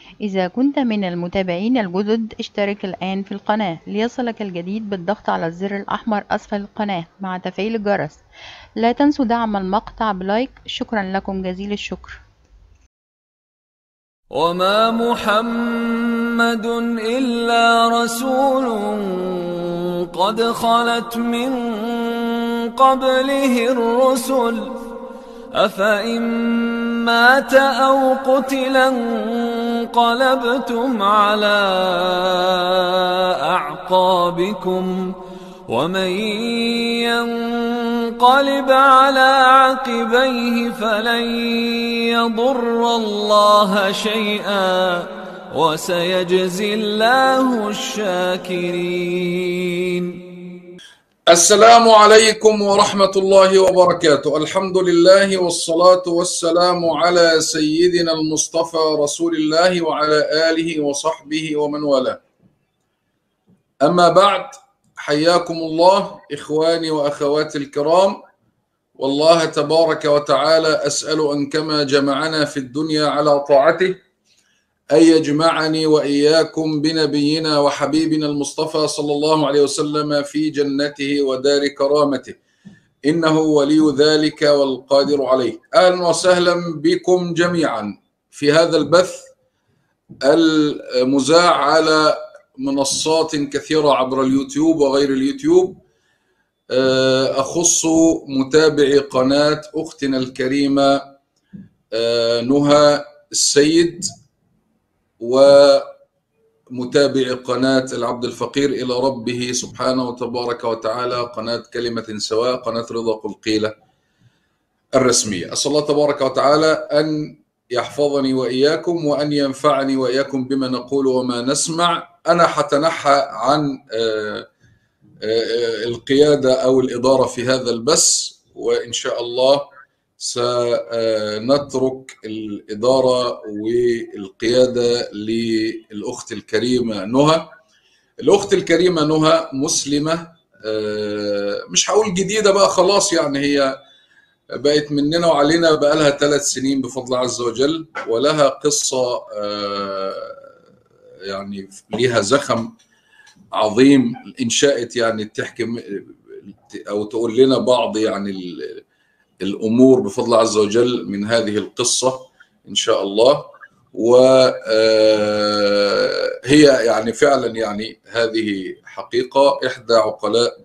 إذا كنت من المتابعين الجدد اشترك الآن في القناة ليصلك الجديد بالضغط على الزر الأحمر أسفل القناة مع تفعيل الجرس لا تنسوا دعم المقطع بلايك شكرا لكم جزيل الشكر وما محمد إلا رسول قد خلت من قبله الرسل أفإن مات أو قتلا انقلبتم على أعقابكم ومن ينقلب على عقبيه فلن يضر الله شيئا وسيجزي الله الشاكرين السلام عليكم ورحمة الله وبركاته الحمد لله والصلاة والسلام على سيدنا المصطفى رسول الله وعلى آله وصحبه ومن والاه أما بعد حياكم الله إخواني وأخواتي الكرام والله تبارك وتعالى أسأل أن كما جمعنا في الدنيا على طاعته أن يجمعني وإياكم بنبينا وحبيبنا المصطفى صلى الله عليه وسلم في جنته ودار كرامته إنه ولي ذلك والقادر عليه أهلا وسهلا بكم جميعا في هذا البث المذاع على منصات كثيرة عبر اليوتيوب وغير اليوتيوب أخص متابعي قناة أختنا الكريمة نهى السيد ومتابع قناة العبد الفقير إلى ربه سبحانه وتبارك وتعالى قناة كلمة سواء قناة رضا قلقيلة الرسمية أسأل الله تبارك وتعالى أن يحفظني وإياكم وأن ينفعني وإياكم بما نقول وما نسمع أنا حتنحى عن القيادة أو الإدارة في هذا البث وإن شاء الله سنترك الإدارة والقيادة للأخت الكريمة نهى الأخت الكريمة نهى مسلمة مش هقول جديدة بقى خلاص يعني هي بقت مننا وعلينا بقى لها ثلاث سنين بفضل الله عز وجل ولها قصة يعني ليها زخم عظيم إن شاءت يعني تحكي أو تقول لنا بعض يعني الامور بفضل الله عز وجل من هذه القصه ان شاء الله وهي يعني فعلا يعني هذه حقيقه احدى عقلاء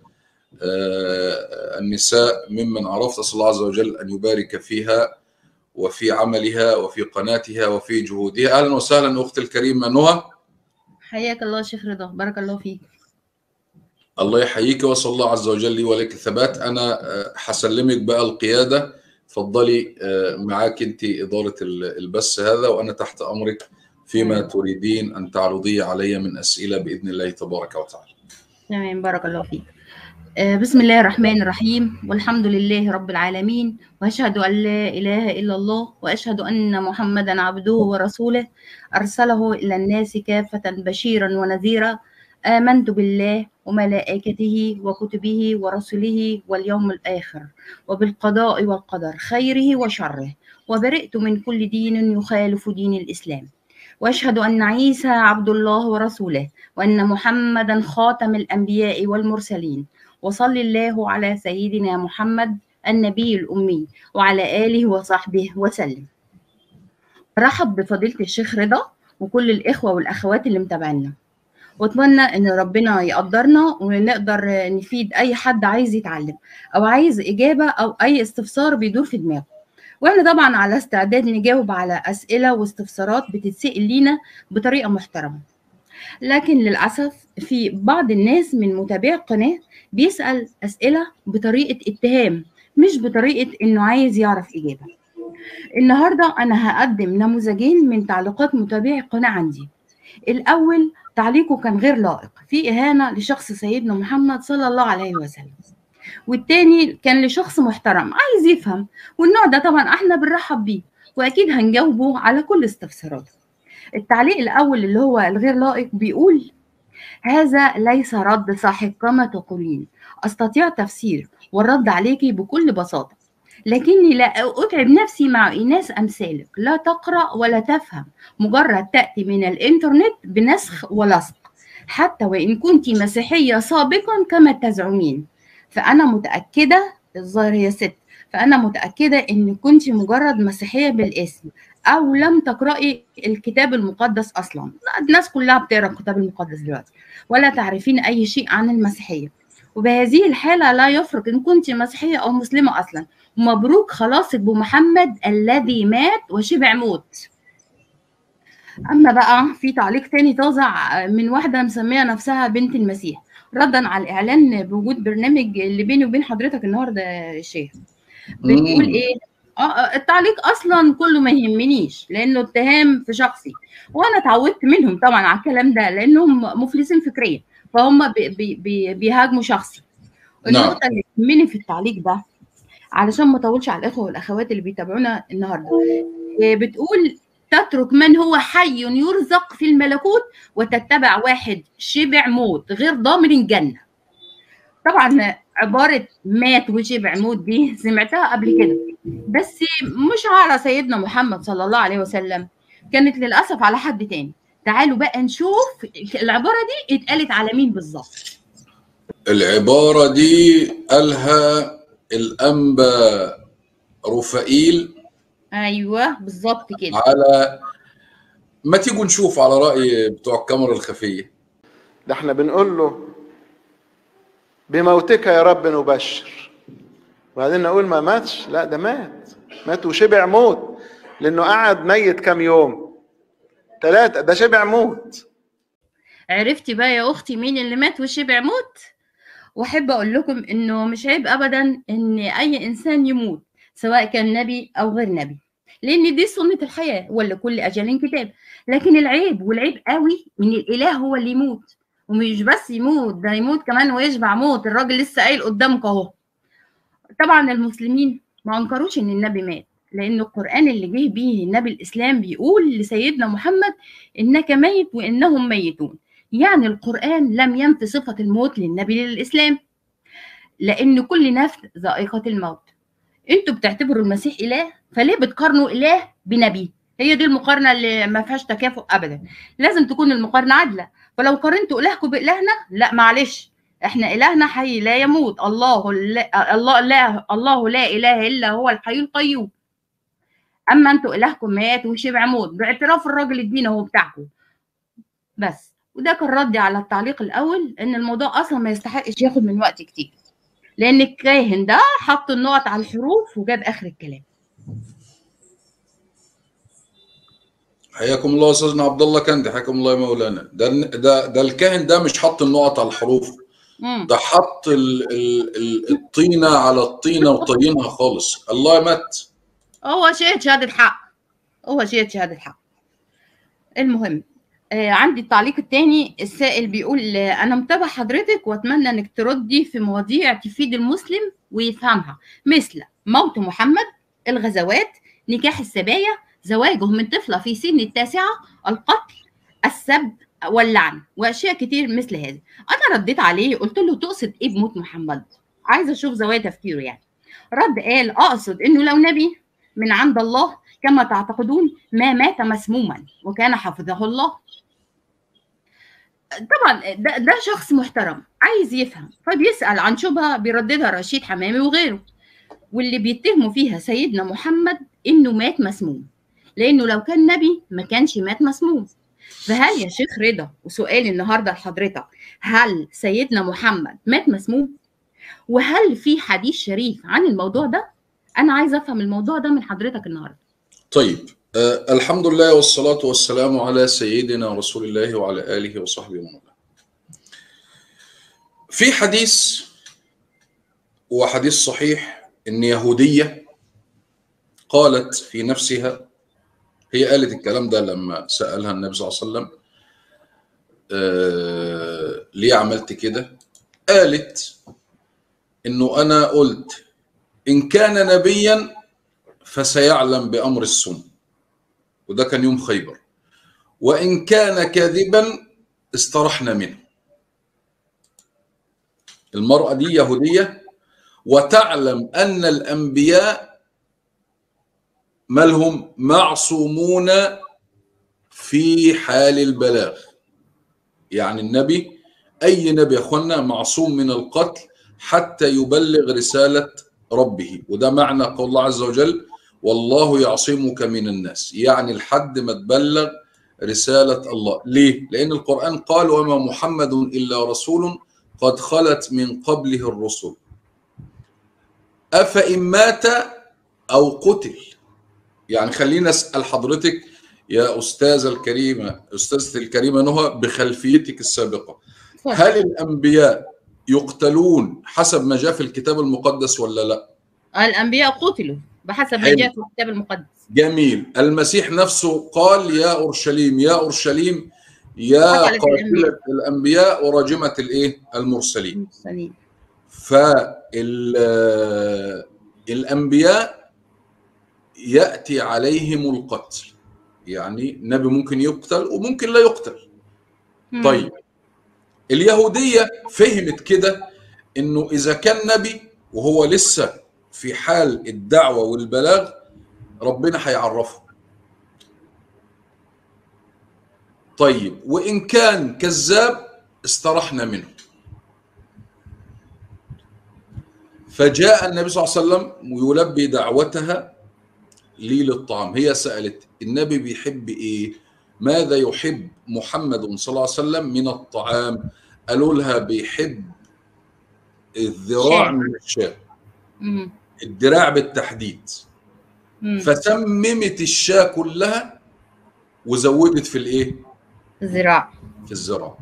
النساء ممن عرفت اسال الله عز وجل ان يبارك فيها وفي عملها وفي قناتها وفي جهودها اهلا وسهلا اختي الكريمه نهى حياك الله شيخ رضا بارك الله فيك الله يحييك واسال الله عز وجل لي ولك الثبات انا هسلمك بقى القياده اتفضلي معاك انت اداره البث هذا وانا تحت امرك فيما تريدين ان تعرضيه علي من اسئله باذن الله تبارك وتعالى. تمام بارك الله فيك. بسم الله الرحمن الرحيم والحمد لله رب العالمين واشهد ان لا اله الا الله واشهد ان محمدا عبده ورسوله ارسله الى الناس كافه بشيرا ونذيرا آمنت بالله وملائكته وكتبه ورسله واليوم الآخر وبالقضاء والقدر خيره وشره وبرئت من كل دين يخالف دين الإسلام وأشهد أن عيسى عبد الله ورسوله وأن محمدا خاتم الأنبياء والمرسلين وصل الله على سيدنا محمد النبي الأمي وعلى آله وصحبه وسلم رحب بفضيلة الشيخ رضا وكل الإخوة والأخوات اللي متابعينا واتمنى ان ربنا يقدرنا ونقدر نفيد اي حد عايز يتعلم او عايز اجابه او اي استفسار بيدور في دماغه واحنا طبعا على استعداد نجاوب على اسئله واستفسارات بتتسال لينا بطريقه محترمه لكن للاسف في بعض الناس من متابعي القناه بيسال اسئله بطريقه اتهام مش بطريقه انه عايز يعرف اجابه النهارده انا هقدم نموذجين من تعليقات متابعي القناه عندي الاول تعليقه كان غير لائق في إهانة لشخص سيدنا محمد صلى الله عليه وسلم والتاني كان لشخص محترم عايز يفهم والنوع ده طبعا احنا بنرحب بيه واكيد هنجاوبه على كل استفساراته التعليق الاول اللي هو الغير لائق بيقول هذا ليس رد صحيح كما تقولين استطيع تفسير والرد عليك بكل بساطه لكني لا أتعب نفسي مع إناس أمثالك لا تقرأ ولا تفهم مجرد تأتي من الإنترنت بنسخ ولصق حتى وإن كنت مسيحية سابقا كما تزعمين فأنا متأكدة الظاهر هي ست فأنا متأكدة إن كنت مجرد مسيحية بالاسم أو لم تقرأي الكتاب المقدس أصلا الناس كلها بتقرأ الكتاب المقدس دلوقتي ولا تعرفين أي شيء عن المسيحية وبهذه الحالة لا يفرق إن كنت مسيحية أو مسلمة أصلا مبروك خلاص ابو محمد الذي مات وشبع موت اما بقى في تعليق تاني طازع من واحده مسميه نفسها بنت المسيح ردا على الاعلان بوجود برنامج اللي بيني وبين حضرتك النهارده يا شيخ بتقول ايه اه التعليق اصلا كله ما يهمنيش لانه اتهام في شخصي وانا اتعودت منهم طبعا على الكلام ده لانهم مفلسين فكريا فهم بي بي بي بيهاجموا شخصي النقطه اللي تهمني في التعليق ده علشان ما اطولش على الاخوه والاخوات اللي بيتابعونا النهارده بتقول تترك من هو حي يرزق في الملكوت وتتبع واحد شبع موت غير ضامن الجنه طبعا عباره مات وشبع موت دي سمعتها قبل كده بس مش على سيدنا محمد صلى الله عليه وسلم كانت للاسف على حد تاني تعالوا بقى نشوف العباره دي اتقالت على مين بالظبط العباره دي قالها الانبا رفائيل ايوه بالظبط كده على ما تيجوا نشوف على راي بتوع الكاميرا الخفيه ده احنا بنقول له بموتك يا رب نبشر وبعدين نقول ما ماتش لا ده مات مات وشبع موت لانه قعد ميت كام يوم ثلاثة ده شبع موت عرفتي بقى يا اختي مين اللي مات وشبع موت واحب اقول لكم انه مش عيب ابدا ان اي انسان يموت سواء كان نبي او غير نبي لان دي سنه الحياه ولا كل اجل كتاب لكن العيب والعيب قوي ان الاله هو اللي يموت ومش بس يموت ده يموت كمان ويشبع موت الراجل لسه قايل قدامك اهو طبعا المسلمين ما انكروش ان النبي مات لان القران اللي جه بيه النبي الاسلام بيقول لسيدنا محمد انك ميت وانهم ميتون يعني القرآن لم ينفي صفة الموت للنبي للإسلام لأن كل نفس ذائقة الموت انتوا بتعتبروا المسيح إله فليه بتقارنوا إله بنبي هي دي المقارنة اللي ما فيهاش تكافؤ أبدا لازم تكون المقارنة عادلة فلو قارنتوا إلهكم بإلهنا لا معلش احنا إلهنا حي لا يموت الله لا الله لا الله لا إله إلا هو الحي القيوم أما انتوا إلهكم مات وشبع موت باعتراف الراجل الدين هو بتاعكم بس وده كان ردي على التعليق الاول ان الموضوع اصلا ما يستحقش ياخد من وقت كتير لان الكاهن ده حط النقط على الحروف وجاب اخر الكلام حياكم الله استاذنا عبد الله كندي حياكم الله يا مولانا ده ده ده الكاهن ده مش حط النقط على الحروف مم. ده حط ال ال ال الطينه على الطينه وطينها خالص الله مات هو شهد شهاده حق هو شهد شهاده حق المهم آه عندي التعليق الثاني السائل بيقول آه انا متابع حضرتك واتمنى انك تردي في مواضيع تفيد المسلم ويفهمها مثل موت محمد الغزوات نكاح السبايا زواجه من طفله في سن التاسعه القتل السب واللعن واشياء كتير مثل هذا انا رديت عليه قلت له تقصد ايه بموت محمد عايزه اشوف زوايا تفكيره يعني رد قال اقصد انه لو نبي من عند الله كما تعتقدون ما مات مسموما وكان حفظه الله طبعا ده, ده شخص محترم عايز يفهم فبيسأل عن شبهة بيرددها رشيد حمامي وغيره واللي بيتهموا فيها سيدنا محمد انه مات مسموم لانه لو كان نبي ما كانش مات مسموم فهل يا شيخ رضا وسؤالي النهارده لحضرتك هل سيدنا محمد مات مسموم وهل في حديث شريف عن الموضوع ده انا عايزه افهم الموضوع ده من حضرتك النهارده طيب آه الحمد لله والصلاة والسلام على سيدنا رسول الله وعلى آله وصحبه ومن والاه. في حديث وحديث صحيح إن يهودية قالت في نفسها هي قالت الكلام ده لما سألها النبي صلى الله عليه وسلم آه ليه عملت كده؟ قالت إنه أنا قلت إن كان نبيا فسيعلم بأمر السنة وده كان يوم خيبر وإن كان كاذبا استرحنا منه المرأة دي يهودية وتعلم أن الأنبياء مالهم معصومون في حال البلاغ يعني النبي اي نبي يا اخوانا معصوم من القتل حتى يبلغ رساله ربه وده معنى قول الله عز وجل والله يعصمك من الناس يعني لحد ما تبلغ رساله الله ليه لان القران قال وما محمد الا رسول قد خلت من قبله الرسل افان مات او قتل يعني خلينا اسال حضرتك يا استاذه الكريمه استاذتي الكريمه نهى بخلفيتك السابقه هل الانبياء يقتلون حسب ما جاء في الكتاب المقدس ولا لا الانبياء قتلوا بحسب ما حلو. جاء في الكتاب المقدس جميل المسيح نفسه قال يا اورشليم يا اورشليم يا قتلت قاتله الانبياء وراجمه الايه المرسلين المرسلين فالانبياء ياتي عليهم القتل يعني النبي ممكن يقتل وممكن لا يقتل مم. طيب اليهوديه فهمت كده انه اذا كان نبي وهو لسه في حال الدعوه والبلاغ ربنا هيعرفه طيب وان كان كذاب استرحنا منه فجاء النبي صلى الله عليه وسلم ويلبي دعوتها لي للطعام هي سألت النبي بيحب ايه ماذا يحب محمد صلى الله عليه وسلم من الطعام قالوا لها بيحب الذراع شاة. من الشاة مم. الدراع بالتحديد مم. فسممت الشاة كلها وزودت في الايه الزراعة في الزراعة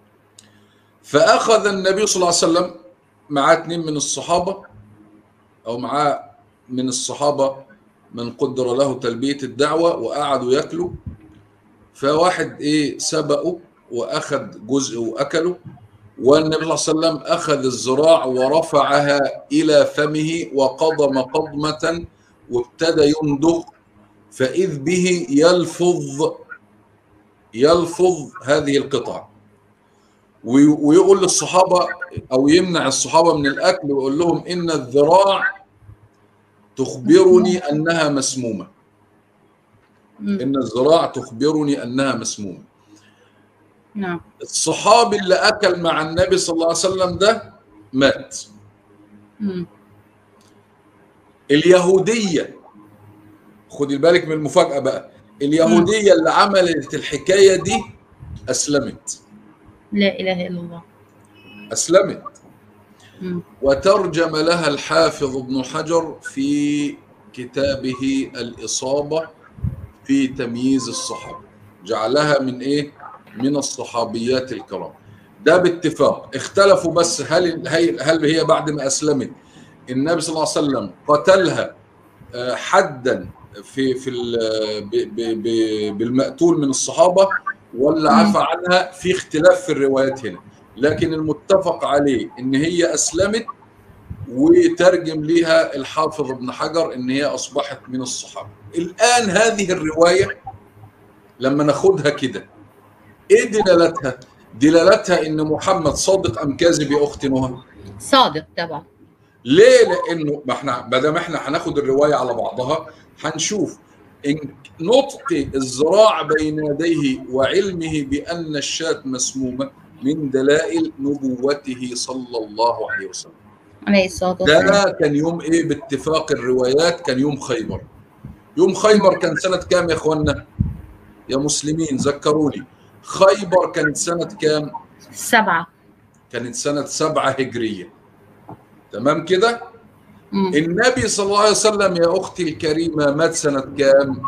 فأخذ النبي صلى الله عليه وسلم معاه اتنين من الصحابة أو معاه من الصحابة من قدر له تلبية الدعوة وقعدوا ياكلوا فواحد إيه سبقه وأخذ جزء وأكله والنبي صلى الله عليه وسلم أخذ الزراع ورفعها إلى فمه وقضم قضمة وابتدى يندق فإذ به يلفظ يلفظ هذه القطع وي- ويقول للصحابة أو يمنع الصحابة من الأكل ويقول لهم إن الذراع تخبرني أنها مسمومة مم. إن الذراع تخبرني أنها مسمومة نعم الصحابي اللي أكل مع النبي صلى الله عليه وسلم ده مات مم. اليهودية خدي بالك من المفاجأة بقى اليهودية اللي عملت الحكاية دي أسلمت لا إله إلا الله أسلمت مم. وترجم لها الحافظ ابن حجر في كتابه الإصابة في تمييز الصحابة جعلها من إيه؟ من الصحابيات الكرام ده باتفاق اختلفوا بس هل هل هل هي بعد ما أسلمت النبي صلى الله عليه وسلم قتلها آه، حدا في في ال- ب- ب- ب- بالمقتول من الصحابة ولا مم. عفى عنها في اختلاف في الروايات هنا لكن المتفق عليه ان هي اسلمت وترجم ليها الحافظ ابن حجر ان هي اصبحت من الصحابه. الان هذه الروايه لما ناخدها كده ايه دلالتها؟ دلالتها ان محمد صادق ام كاذب يا اختي نهى؟ صادق طبعا ليه؟ لانه ما احنا ما دام احنا هناخد الروايه على بعضها هنشوف إن نطق الذراع بين يديه وعلمه بان الشاة مسمومه من دلائل نبوته صلى الله عليه وسلم. عليه الصلاة والسلام ده كان يوم ايه باتفاق الروايات كان يوم خيبر. يوم خيبر كان سنه كام يا اخوانا؟ يا مسلمين ذكروني. خيبر كانت سنه كام؟ السبعة كانت سنه سبعه هجريه. تمام كده؟ مم. النبي صلى الله عليه وسلم يا اختي الكريمه مات سنه كام؟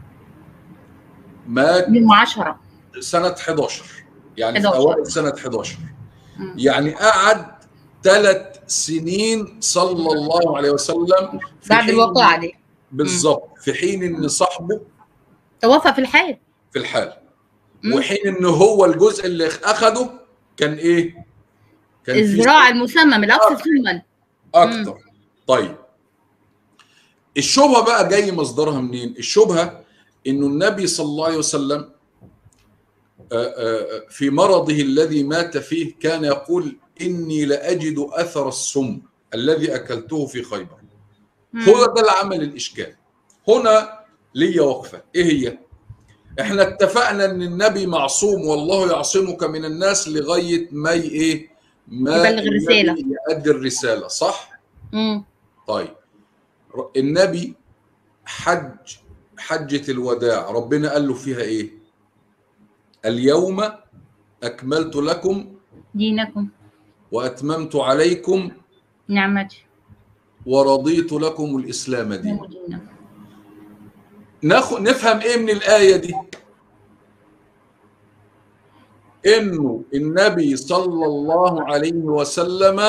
مات يوم عشرة سنه 11 يعني 11. في اوائل سنه 11 مم. يعني قعد ثلاث سنين صلى الله عليه وسلم في بعد حين- الوقعة دي بالظبط في حين ان صاحبه توفى في الحال في الحال مم. وحين ان هو الجزء اللي اخده كان ايه؟ كان في الذراع المسمم الأكثر سما اكتر طيب الشبهه بقى جاي مصدرها منين الشبهه انه النبي صلى الله عليه وسلم آه، آه، في مرضه الذي مات فيه كان يقول اني لاجد اثر السم الذي اكلته في خيبر مم. هو ده اللي عمل الاشكال هنا ليا وقفه ايه هي احنا اتفقنا ان النبي معصوم والله يعصمك من الناس لغايه ما ي- ايه ما يبلغ الرسالة. النبي يؤدي الرساله صح مم. طيب ر- النبي حج حجة الوداع ربنا قال له فيها ايه اليوم اكملت لكم دينكم واتممت عليكم نعمتي ورضيت لكم الاسلام دينا ودينكم ناخد نفهم ايه من الايه دي انه النبي صلى الله عليه وسلم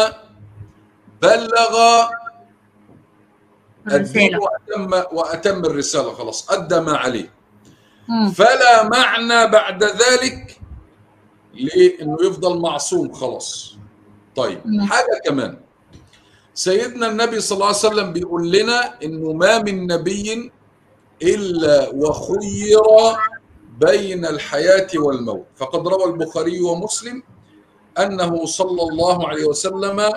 بلغ الدين الرسالة واتم واتم الرساله خلاص ادى ما عليه مم. فلا معنى بعد ذلك لانه يفضل معصوم خلاص طيب مم. حاجه كمان سيدنا النبي صلى الله عليه وسلم بيقول لنا انه ما من نبي الا وخير بين الحياه والموت فقد روى البخاري ومسلم انه صلى الله عليه وسلم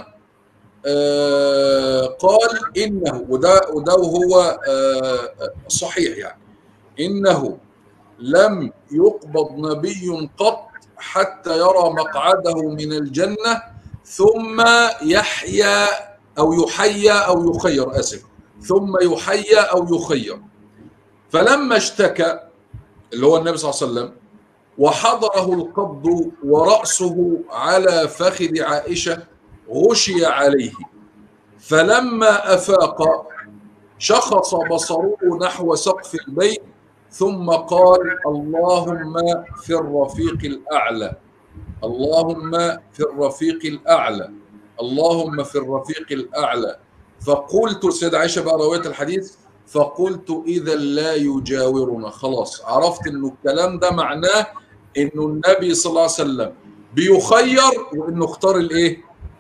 آه، قال انه وده وده هو صحيح يعني انه لم يقبض نبي قط حتى يرى مقعده من الجنه ثم يحيا او يحيا او يخير اسف ثم يحيا او يخير فلما اشتكى اللي هو النبي صلى الله عليه وسلم وحضره القبض وراسه على فخذ عائشه غشي عليه فلما افاق شخص بصره نحو سقف البيت ثم قال اللهم في الرفيق الاعلى اللهم في الرفيق الاعلى اللهم في الرفيق الاعلى فقلت السيدة عائشه بقى روايه الحديث فقلت اذا لا يجاورنا خلاص عرفت انه الكلام ده معناه انه النبي صلى الله عليه وسلم بيخير وانه اختار الايه؟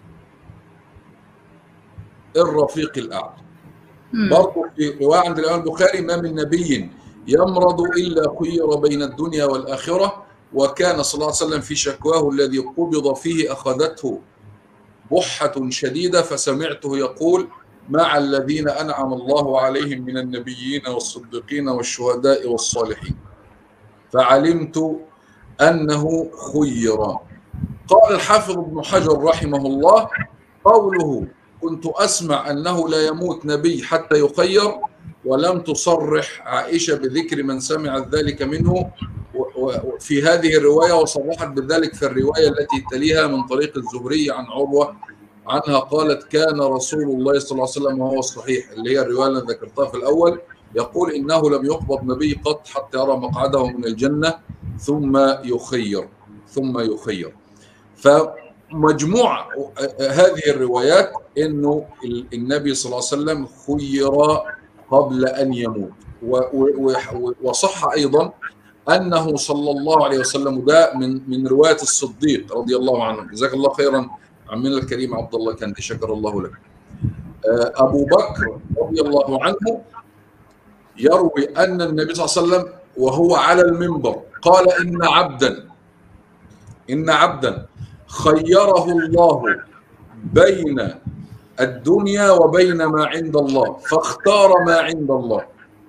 الرفيق الاعلى مم. برضه في روايه عند الامام البخاري ما من نبي يمرض الا خير بين الدنيا والاخره وكان صلى الله عليه وسلم في شكواه الذي قبض فيه اخذته بحه شديده فسمعته يقول مع الذين انعم الله عليهم من النبيين والصديقين والشهداء والصالحين فعلمت انه خير قال الحافظ ابن حجر رحمه الله قوله كنت اسمع انه لا يموت نبي حتى يخير ولم تصرح عائشه بذكر من سمعت ذلك منه و- و- في هذه الروايه وصرحت بذلك في الروايه التي تليها من طريق الزهري عن عروه عنها قالت كان رسول الله صلى الله عليه وسلم وهو الصحيح اللي هي الروايه اللي ذكرتها في الاول يقول انه لم يقبض نبي قط حتى يرى مقعده من الجنه ثم يخير ثم يخير فمجموع هذه الروايات انه النبي صلى الله عليه وسلم خير قبل ان يموت و- و- و- وصح ايضا انه صلى الله عليه وسلم ده من من روايه الصديق رضي الله عنه جزاك الله خيرا عمنا الكريم عبد الله كندي شكر الله لك آه، ابو بكر رضي الله عنه يروي ان النبي صلى الله عليه وسلم وهو على المنبر قال ان عبدا ان عبدا خيره الله بين الدنيا وبين ما عند الله فاختار ما عند الله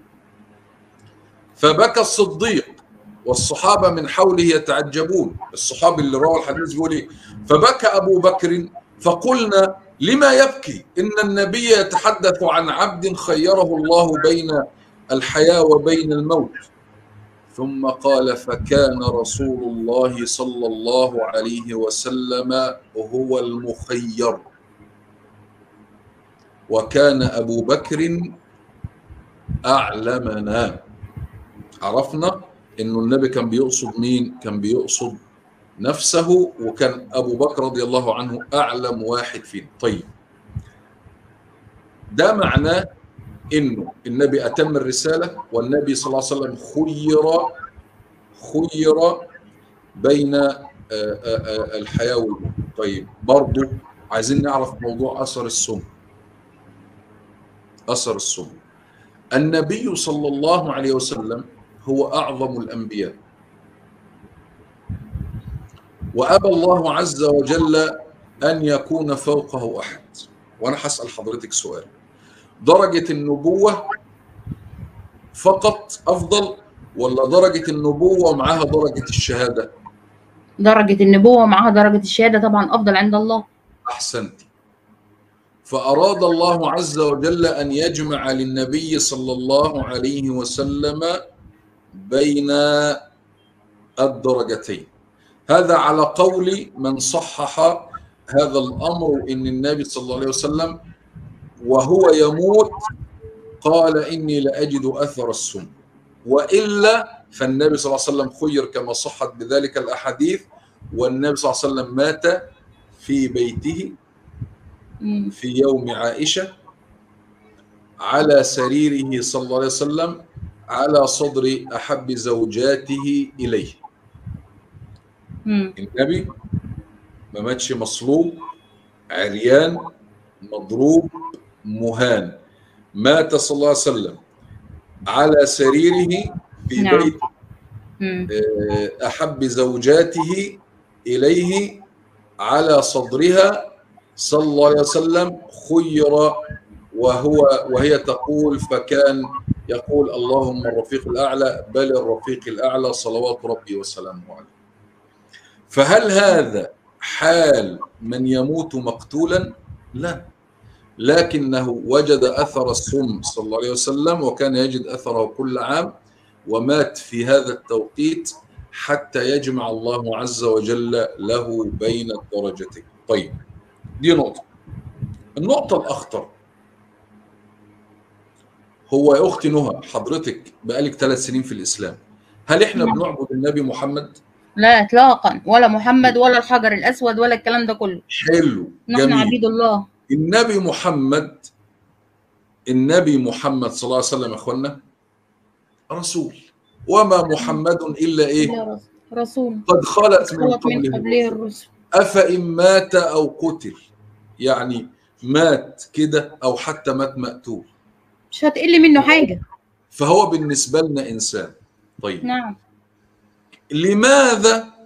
فبكى الصديق والصحابه من حوله يتعجبون الصحابي اللي روى الحديث بيقول ايه فبكى ابو بكر فقلنا لما يبكي ان النبي يتحدث عن عبد خيره الله بين الحياه وبين الموت ثم قال فكان رسول الله صلى الله عليه وسلم هو المخير وكان ابو بكر اعلمنا عرفنا انه النبي كان بيقصد مين كان بيقصد نفسه وكان ابو بكر رضي الله عنه اعلم واحد فينا طيب ده معناه انه النبي اتم الرساله والنبي صلى الله عليه وسلم خير خير بين آه، آه، آه، الحياه والموت طيب برضه عايزين نعرف موضوع اثر السم اثر السم النبي صلى الله عليه وسلم هو اعظم الانبياء وابى الله عز وجل ان يكون فوقه احد وانا هسال حضرتك سؤال درجه النبوه فقط افضل ولا درجه النبوه معاها درجه الشهاده درجة النبوة معها درجة الشهادة طبعا أفضل عند الله احسنت فاراد الله عز وجل ان يجمع للنبي صلى الله عليه وسلم بين الدرجتين هذا على قول من صحح هذا الامر ان النبي صلى الله عليه وسلم وهو يموت قال اني لاجد اثر السم والا فالنبي صلى الله عليه وسلم خير كما صحت بذلك الاحاديث والنبي صلى الله عليه وسلم مات في بيته مم. في يوم عائشه على سريره صلى الله عليه وسلم على صدر احب زوجاته اليه مم. النبي ما ماتش مصلوب عريان مضروب مهان مات صلى الله عليه وسلم على سريره في نعم. بيت مم. آه، احب زوجاته اليه على صدرها صلى الله عليه وسلم خير وهو وهي تقول فكان يقول اللهم الرفيق الاعلى بل الرفيق الاعلى صلوات ربي وسلامه عليه فهل هذا حال من يموت مقتولا لا لكنه وجد اثر السم صلى الله عليه وسلم وكان يجد اثره كل عام ومات في هذا التوقيت حتى يجمع الله عز وجل له بين الدرجتين طيب دي نقطة النقطة الأخطر هو يا أختي نهى حضرتك بقالك ثلاث سنين في الإسلام هل إحنا نعم. بنعبد النبي محمد؟ لا إطلاقا ولا محمد ولا الحجر الأسود ولا الكلام ده كله حلو نحن جميل عبيد الله النبي محمد النبي محمد صلى الله عليه وسلم يا اخوانا رسول وما محمد الا ايه يا رسول رسول قد خلت من خلق من قبله قبله الرسل افان مات او قتل يعني مات كده او حتى مات مقتول مش هتقل منه حاجة فهو بالنسبه لنا انسان طيب نعم لماذا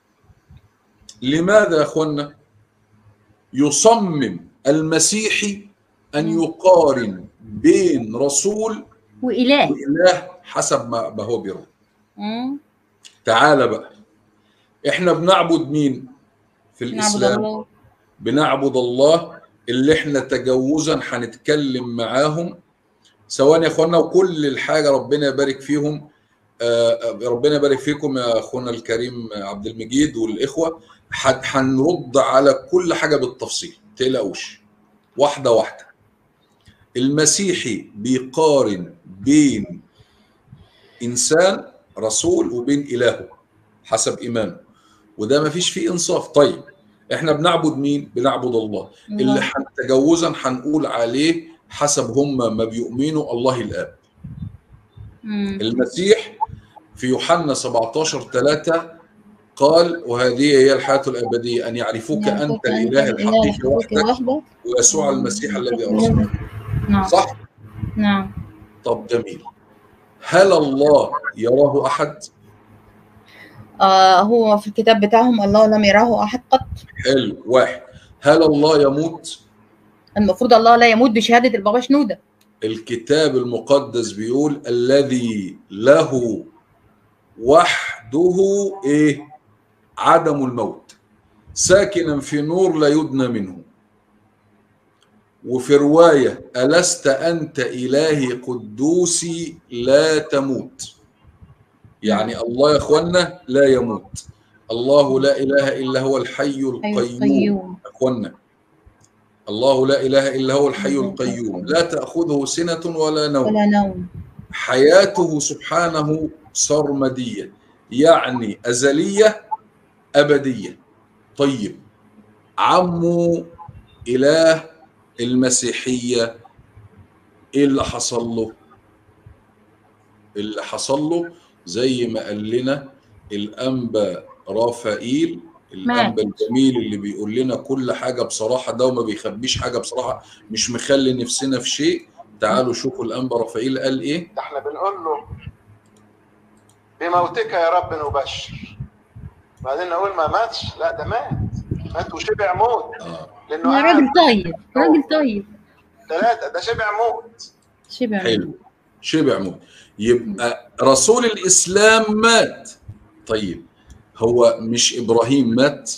لماذا يا اخوانا يصمم المسيحي ان مم. يقارن بين رسول وإله واله حسب ما ما هو بيرى مم. تعالى بقى احنا بنعبد مين في نعبد الاسلام الله بنعبد الله اللي احنا تجوزا هنتكلم معاهم سواء يا اخوانا وكل الحاجه ربنا يبارك فيهم آه، ربنا يبارك فيكم يا اخونا الكريم عبد المجيد والاخوه ح- هنرد على كل حاجه بالتفصيل ما تقلقوش واحده واحده المسيحي بيقارن بين انسان رسول وبين الهه حسب ايمانه وده ما فيش فيه انصاف طيب احنا بنعبد مين بنعبد الله اللي الله. حن- تجوزا هنقول عليه حسب هم ما بيؤمنوا الله الاب مم. المسيح في يوحنا 17 3 قال وهذه هي الحياة الأبدية أن يعرفوك أنت الإله الحقيقي وحدك وحدك ويسوع المسيح الذي أرسله نعم صح؟ نعم طب جميل هل الله يراه أحد؟ آه هو في الكتاب بتاعهم الله لم يراه أحد قط حلو واحد هل الله يموت؟ المفروض الله لا يموت بشهادة البابا شنودة الكتاب المقدس بيقول الذي له وحده ايه عدم الموت ساكنا في نور لا يدنى منه وفي روايه الست انت الهي قدوسي لا تموت يعني الله يا اخوانا لا يموت الله لا اله الا هو الحي أيوة القيوم القيوم يا اخوانا الله لا اله الا هو الحي القيوم لا تاخذه سنه ولا نوم ولا نوم حياته سبحانه سرمديه يعني ازليه ابديه طيب عمه اله المسيحيه ايه اللي حصل له اللي حصل له زي ما قال لنا الانبا رافائيل الانبا الجميل اللي بيقول لنا كل حاجه بصراحه ده وما بيخبيش حاجه بصراحه مش مخلي نفسنا في شيء تعالوا شوفوا الانبا رافائيل قال ايه ده احنا بنقول له بموتك يا رب نبشر بعدين نقول ما ماتش لا ده مات مات وشبع موت اه لانه يا راجل طيب راجل طيب ثلاثة ده شبع موت شبه حلو شبع موت يبقى رسول الاسلام مات طيب هو مش ابراهيم مات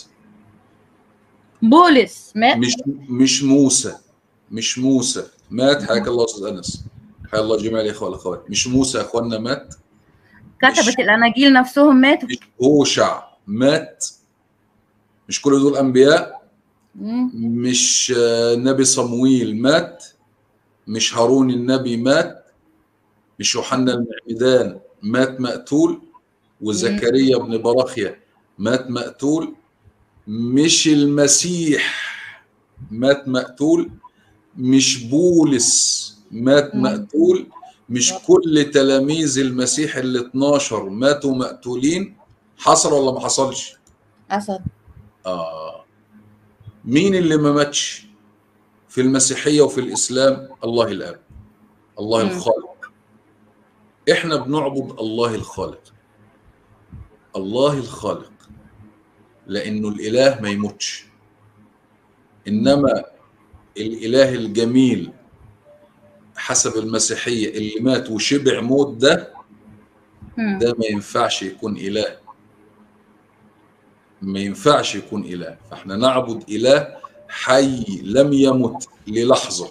بولس مات مش مش موسى مش موسى مات حياك الله استاذ انس حيا الله جميع الاخوه والاخوات مش موسى يا اخواننا مات كتبت الاناجيل نفسهم ماتوا مش هوشع مات مش كل دول انبياء مم. مش آه، نبي صمويل مات مش هارون النبي مات مش يوحنا المعمدان مات مقتول وزكريا بن براخيا مات مقتول مش المسيح مات مقتول مش بولس مات مم. مقتول مش كل تلاميذ المسيح ال 12 ماتوا مقتولين حصل ولا ما حصلش؟ اسد آه مين اللي ما ماتش في المسيحية وفي الإسلام الله الآب الله مم. الخالق إحنا بنعبد الله الخالق الله الخالق لأنه الإله ما يموتش إنما الإله الجميل حسب المسيحية اللي مات وشبع موت ده مم. ده ما ينفعش يكون إله ما ينفعش يكون إله فإحنا نعبد إله حي لم يمت للحظة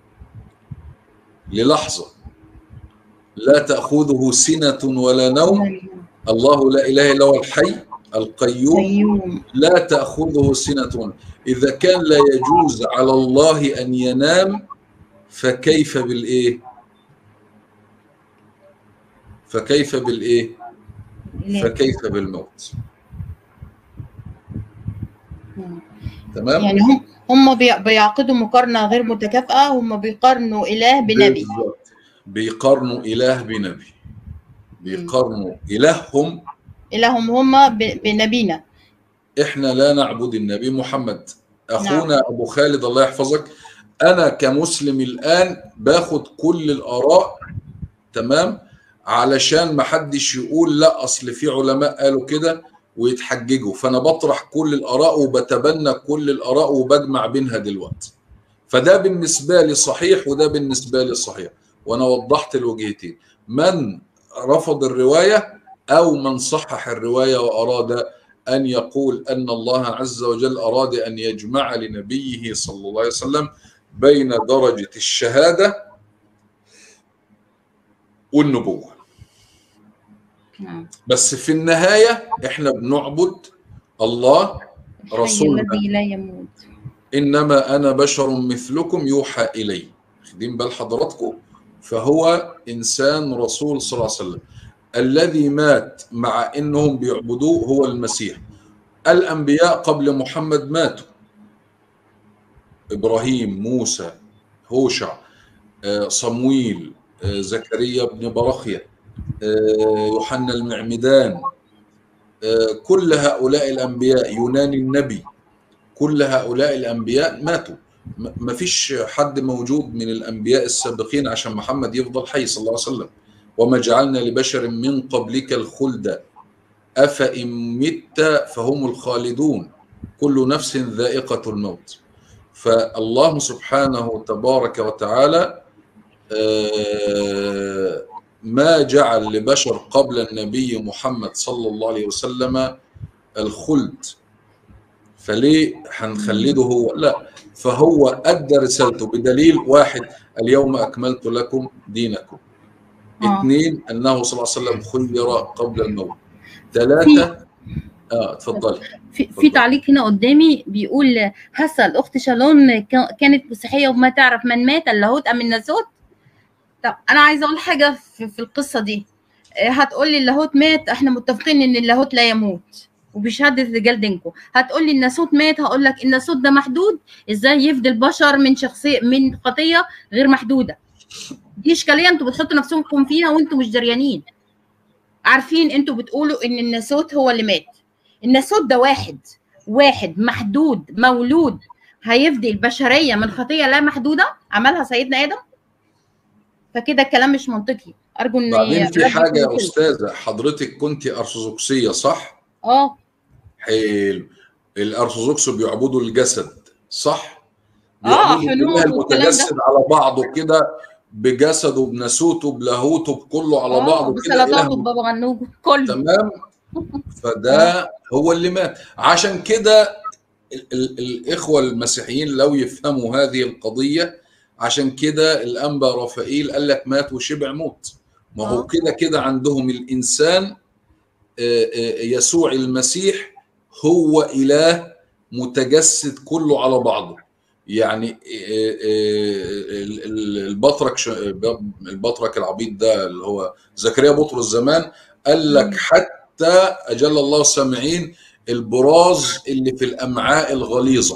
للحظة لا تأخذه سنة ولا نوم الله لا إله إلا هو الحي القيوم قيوم لا تأخذه سنة ولا إذا كان لا يجوز على الله أن ينام فكيف بالإيه فكيف بالإيه إله. فكيف بالموت مم. تمام يعني هم هم بي- بيعقدوا مقارنه غير متكافئه هم بيقارنوا اله بنبي بالظبط. بيقارنوا إله بنبي بيقارنوا إلههم الههم هم ب- بنبينا إحنا لا نعبد النبي محمد أخونا أبو خالد الله يحفظك أنا كمسلم الآن باخد كل الآراء تمام علشان ما حدش يقول لا أصل في علماء قالوا كده ويتحججوا فأنا بطرح كل الآراء وبتبنى كل الآراء وبجمع بينها دلوقتي فده بالنسبة لي صحيح وده بالنسبة لي صحيح وأنا وضحت الوجهتين من رفض الرواية أو من صحح الرواية وأراد أن يقول أن الله عز وجل أراد أن يجمع لنبيه صلى الله عليه وسلم بين درجة الشهادة والنبوة نعم. بس في النهاية إحنا بنعبد الله الحي رسولنا. الذي لا يموت إنما أنا بشر مثلكم يوحى إلي واخدين بال حضراتكم فهو إنسان رسول صلى الله عليه وسلم الذي مات مع إنهم بيعبدوه هو المسيح الأنبياء قبل محمد ماتوا إبراهيم موسى هوشع آه، صمويل آه، زكريا بن برخية آه، يوحنا المعمدان آه، كل هؤلاء الأنبياء يونان النبي كل هؤلاء الأنبياء ماتوا م- ما فيش حد موجود من الأنبياء السابقين عشان محمد يفضل حي صلى الله عليه وسلم وما جعلنا لبشر من قبلك الخلد أفإن مت فهم الخالدون كل نفس ذائقة الموت فالله سبحانه تبارك وتعالى آه، ما جعل لبشر قبل النبي محمد صلى الله عليه وسلم الخلد فليه هنخلده هو لا فهو أدى رسالته بدليل واحد اليوم أكملت لكم دينكم آه. اثنين أنه صلى الله عليه وسلم خير قبل الموت ثلاثة اه اتفضلي في, في اتفضل. تعليق هنا قدامي بيقول هسه الاخت شالون كا- كانت مسيحيه وما تعرف من مات اللاهوت ام الناسوت طب انا عايزه اقول حاجه في, في القصه دي إيه، هتقول لي اللاهوت مات احنا متفقين ان اللاهوت لا يموت وبشهاده رجال دينكو هتقول لي الناسوت مات هقول لك الناسوت ده محدود ازاي يفدي البشر من شخصيه من خطيه غير محدوده دي اشكاليه انتوا بتحطوا نفسكم فيها وانتوا مش دريانين عارفين انتوا بتقولوا ان الناسوت هو اللي مات الناسوت ده واحد واحد محدود مولود هيفدي البشريه من خطيه لا محدوده عملها سيدنا ادم فكده الكلام مش منطقي ارجو ان بعدين في رد حاجة يا يكون كده. أستاذة حضرتك كنت أرثوذكسية صح؟ اه حلو الأرثوذكس بيعبدوا الجسد صح؟ آه، بيعبدوا حنوط الإله والكلام ده. المتجسد على بعضه كده بجسده بناسوته بلاهوته بكله على آه، بعضه كده بسلطاته إله ببابا غنوجه كله تمام فده هو اللي مات عشان كده ال- ال- الاخوه المسيحيين لو يفهموا هذه القضيه عشان كده الانبا رافائيل قال لك مات وشبع موت ما هو آه. كده كده عندهم الانسان آه، آه، يسوع المسيح هو اله متجسد كله على بعضه يعني آه، آه، ال- ال- البطرك ش- البطرك العبيط ده اللي هو زكريا بطرس زمان قال لك مم. حتى اجل الله السامعين البراز اللي في الامعاء الغليظه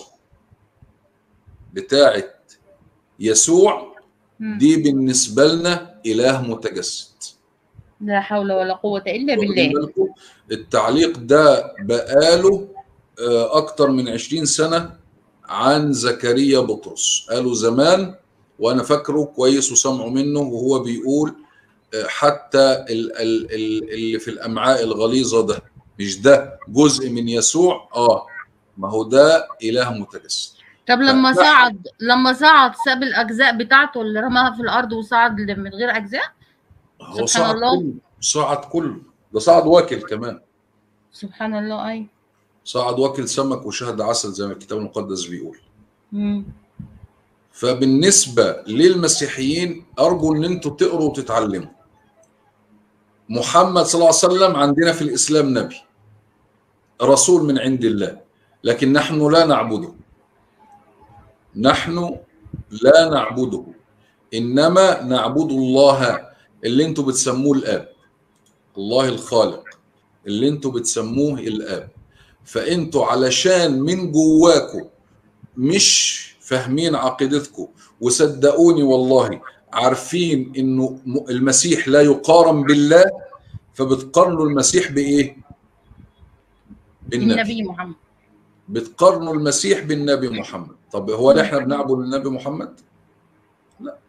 بتاعه يسوع مم. دي بالنسبه لنا اله متجسد لا حول ولا قوة إلا واخدين بالله بالكم؟ التعليق ده بقاله آه، اكتر من 20 سنه عن زكريا بطرس قالوا زمان وانا فاكره كويس وسمعوا منه وهو بيقول آه، حتى ال- ال- ال- اللي في الامعاء الغليظه ده مش ده جزء من يسوع اه ما هو ده اله متجسد طب لما لا. صعد لما صعد ساب الأجزاء بتاعته اللي رماها في الأرض وصعد من غير أجزاء هو سبحان صعد الله. كله صعد كله ده صعد واكل كمان سبحان الله أي صعد واكل سمك وشهد عسل زي ما الكتاب المقدس بيقول مم. فبالنسبة للمسيحيين أرجو أن أنتوا تقروا وتتعلموا محمد صلى الله عليه وسلم عندنا في الإسلام نبي رسول من عند الله لكن نحن لا نعبده نحن لا نعبده إنما نعبد الله اللي أنتوا بتسموه الآب الله الخالق اللي أنتوا بتسموه الآب فأنتوا علشان من جواكم مش فاهمين عقيدتكم وصدقوني والله عارفين انه م- المسيح لا يقارن بالله فبتقارنوا المسيح بايه؟ بالنبي النبي محمد بتقارنوا المسيح بالنبي محمد طب هو ده احنا بنعبد النبي محمد؟ لا